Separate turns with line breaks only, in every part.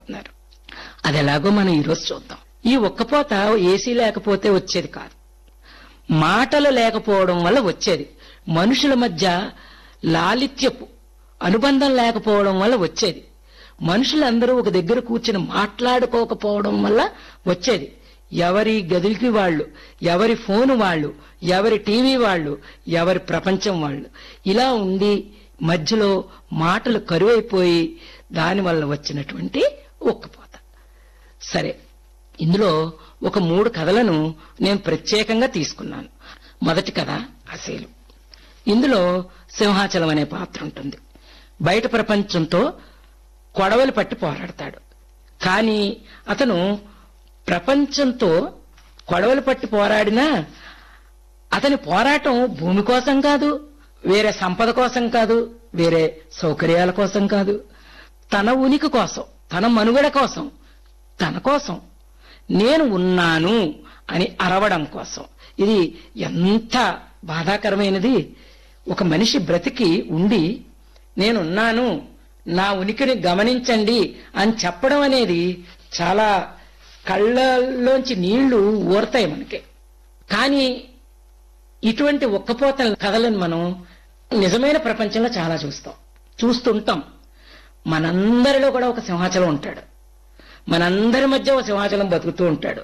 అన్నారు అది ఎలాగో మనం ఈరోజు చూద్దాం ఈ ఒక్కపోత ఏసీ లేకపోతే వచ్చేది కాదు మాటలు లేకపోవడం వల్ల వచ్చేది మనుషుల మధ్య లాలిత్యపు అనుబంధం లేకపోవడం వల్ల వచ్చేది మనుషులందరూ ఒక దగ్గర కూర్చుని మాట్లాడుకోకపోవడం వల్ల వచ్చేది ఎవరి గదికి వాళ్ళు ఎవరి ఫోను వాళ్ళు ఎవరి టీవీ వాళ్ళు ఎవరి ప్రపంచం వాళ్ళు ఇలా ఉండి మధ్యలో మాటలు కరువైపోయి దానివల్ల వచ్చినటువంటి ఒక్కపోత సరే ఇందులో ఒక మూడు కథలను నేను ప్రత్యేకంగా తీసుకున్నాను మొదటి కథ అసేలు ఇందులో సింహాచలం అనే పాత్ర ఉంటుంది బయట ప్రపంచంతో కొడవలు పట్టి పోరాడతాడు కానీ అతను ప్రపంచంతో కొడవలు పట్టి పోరాడినా అతని పోరాటం భూమి కోసం కాదు వేరే సంపద కోసం కాదు వేరే సౌకర్యాల కోసం కాదు తన ఉనికి కోసం తన మనుగడ కోసం తన కోసం నేను ఉన్నాను అని అరవడం కోసం ఇది ఎంత బాధాకరమైనది ఒక మనిషి బ్రతికి ఉండి నేనున్నాను నా ఉనికిని గమనించండి అని చెప్పడం అనేది చాలా కళ్ళల్లోంచి నీళ్లు ఊరతాయి మనకి కానీ ఇటువంటి ఒక్కపోత కథలను మనం నిజమైన ప్రపంచంలో చాలా చూస్తాం చూస్తుంటాం మనందరిలో కూడా ఒక సింహాచలం ఉంటాడు మనందరి మధ్య ఒక సింహాచలం బతుకుతూ ఉంటాడు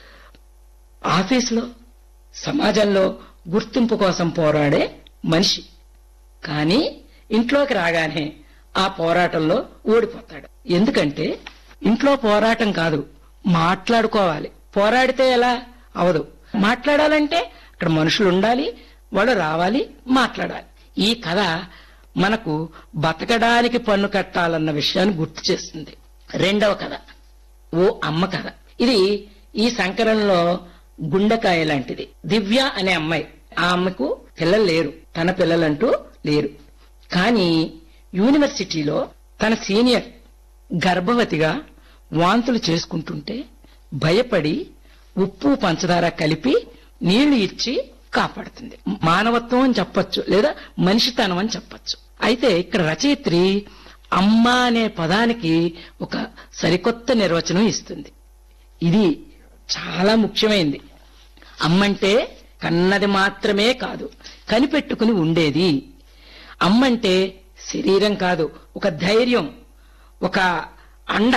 ఆఫీసులో సమాజంలో గుర్తింపు కోసం పోరాడే మనిషి కానీ ఇంట్లోకి రాగానే ఆ పోరాటంలో ఓడిపోతాడు ఎందుకంటే ఇంట్లో పోరాటం కాదు మాట్లాడుకోవాలి పోరాడితే ఎలా అవదు మాట్లాడాలంటే అక్కడ మనుషులు ఉండాలి వాళ్ళు రావాలి మాట్లాడాలి ఈ కథ మనకు బతకడానికి పన్ను కట్టాలన్న విషయాన్ని గుర్తు చేస్తుంది రెండవ కథ ఓ అమ్మ కథ ఇది ఈ సంకరణలో గుండెకాయ లాంటిది దివ్య అనే అమ్మాయి ఆ అమ్మకు పిల్లలు లేరు తన పిల్లలంటూ లేరు కానీ యూనివర్సిటీలో తన సీనియర్ గర్భవతిగా వాంతులు చేసుకుంటుంటే భయపడి ఉప్పు పంచదార కలిపి నీళ్లు ఇచ్చి కాపాడుతుంది మానవత్వం అని చెప్పొచ్చు లేదా మనిషితనం అని చెప్పొచ్చు అయితే ఇక్కడ రచయిత్రి అమ్మ అనే పదానికి ఒక సరికొత్త నిర్వచనం ఇస్తుంది ఇది చాలా ముఖ్యమైనది అమ్మంటే కన్నది మాత్రమే కాదు కనిపెట్టుకుని ఉండేది అమ్మంటే శరీరం కాదు ఒక ధైర్యం ఒక అండ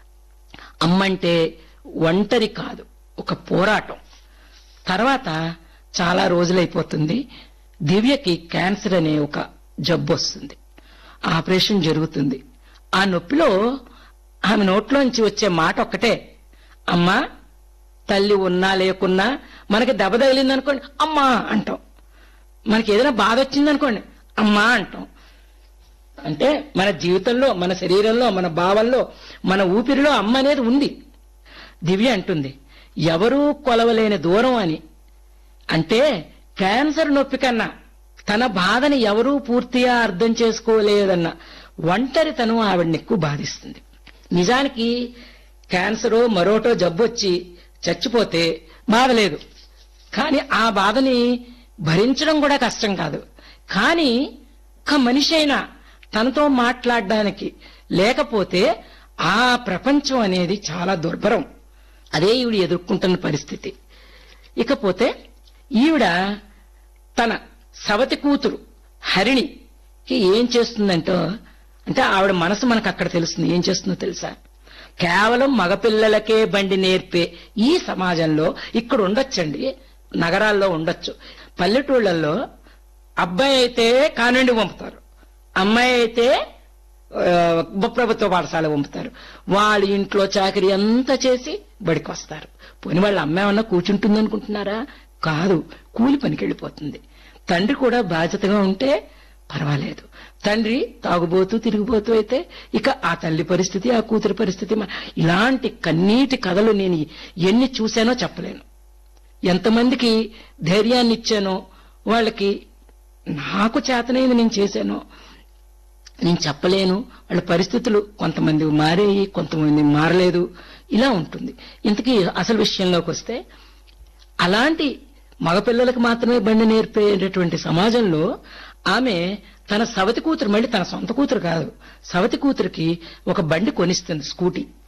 అమ్మంటే ఒంటరి కాదు ఒక పోరాటం తర్వాత చాలా రోజులైపోతుంది దివ్యకి క్యాన్సర్ అనే ఒక జబ్బు వస్తుంది ఆపరేషన్ జరుగుతుంది ఆ నొప్పిలో ఆమె నోట్లోంచి వచ్చే మాట ఒక్కటే అమ్మా తల్లి ఉన్నా లేకున్నా మనకి దెబ్బ తగిలింది అనుకోండి అమ్మా అంటాం మనకి ఏదైనా బాధ వచ్చింది అనుకోండి అమ్మా అంటాం అంటే మన జీవితంలో మన శరీరంలో మన భావంలో మన ఊపిరిలో అమ్మ అనేది ఉంది దివ్య అంటుంది ఎవరూ కొలవలేని దూరం అని అంటే క్యాన్సర్ నొప్పి కన్నా తన బాధని ఎవరూ పూర్తిగా అర్థం చేసుకోలేదన్న ఒంటరితనం ఆవిడని ఎక్కువ బాధిస్తుంది నిజానికి క్యాన్సరో మరోటో జబ్బు వచ్చి చచ్చిపోతే బాధ లేదు కానీ ఆ బాధని భరించడం కూడా కష్టం కాదు కానీ ఒక మనిషి అయినా తనతో మాట్లాడడానికి లేకపోతే ఆ ప్రపంచం అనేది చాలా దుర్భరం అదే ఈవిడ ఎదుర్కొంటున్న పరిస్థితి ఇకపోతే ఈవిడ తన సవతి కూతురు హరిణికి ఏం చేస్తుందంటో అంటే ఆవిడ మనసు మనకు అక్కడ తెలుస్తుంది ఏం చేస్తుందో తెలుసా కేవలం మగపిల్లలకే బండి నేర్పే ఈ సమాజంలో ఇక్కడ ఉండొచ్చండి నగరాల్లో ఉండొచ్చు పల్లెటూళ్ళల్లో అబ్బాయి అయితే కానుండి పంపుతారు అమ్మాయి అయితే ఆ, ప్రభుత్వ పాఠశాల పంపుతారు వాళ్ళ ఇంట్లో చాకరీ అంతా చేసి బడికి వస్తారు పోని వాళ్ళ అమ్మాయి ఏమన్నా కూర్చుంటుంది అనుకుంటున్నారా కాదు కూలి పనికి వెళ్ళిపోతుంది తండ్రి కూడా బాధ్యతగా ఉంటే పర్వాలేదు తండ్రి తాగుబోతూ తిరిగిపోతూ అయితే ఇక ఆ తల్లి పరిస్థితి ఆ కూతురి పరిస్థితి మ- ఇలాంటి కన్నీటి కథలు నేను ఎన్ని చూశానో చెప్పలేను ఎంతమందికి ధైర్యాన్ని ఇచ్చానో వాళ్ళకి నాకు చేతనైంది నేను చేశానో నేను చెప్పలేను వాళ్ళ పరిస్థితులు కొంతమంది మారాయి కొంతమంది మారలేదు ఇలా ఉంటుంది ఇంతకీ అసలు విషయంలోకి వస్తే అలాంటి మగపిల్లలకు మాత్రమే బండి నేర్పేటటువంటి సమాజంలో ఆమె తన సవతి కూతురు మళ్ళీ తన సొంత కూతురు కాదు సవతి కూతురికి ఒక బండి కొనిస్తుంది స్కూటీ